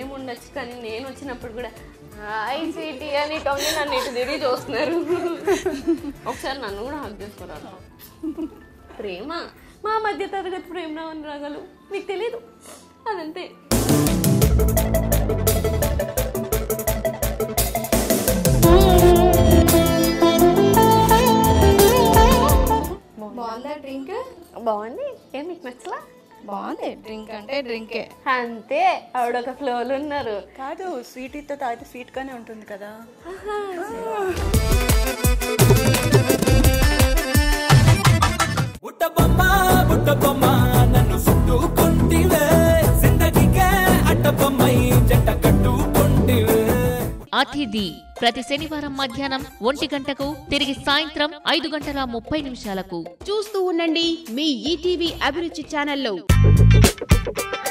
ప్రేమ ఉండొచ్చు కానీ నేను వచ్చినప్పుడు కూడా హాయ్ స్వీటీ అని టోని నన్ను ఇటు తిరిగి చూస్తున్నారు ఒకసారి నన్ను కూడా హక్ చేసుకోరాదు ప్రేమ మా మధ్య తరగతి ప్రేమ రావని రాగలు మీకు తెలీదు అదంతే బాగుందా డ్రింక్ బాగుంది ఏం మీకు నచ్చలా బాగుంది డ్రింక్ అంటే డ్రింకే అంతే ఆవిడ ఒక ఫ్లోలు ఉన్నారు కాదు స్వీటీతో తాగితే స్వీట్ గానే ఉంటుంది కదా బుట్ట బొమ్మ బుట్ట బొమ్మ నన్ను చుట్టుకుంటివే జిందగీకే అట్ట బొమ్మై జంట కట్టుకుంటివే అతిథి ప్రతి శనివారం మధ్యాహ్నం ఒంటి గంటకు తిరిగి సాయంత్రం ఐదు గంటల ముప్పై నిమిషాలకు చూస్తూ ఉండండి మీ ఈటీవీ అభిరుచి ఛానల్లో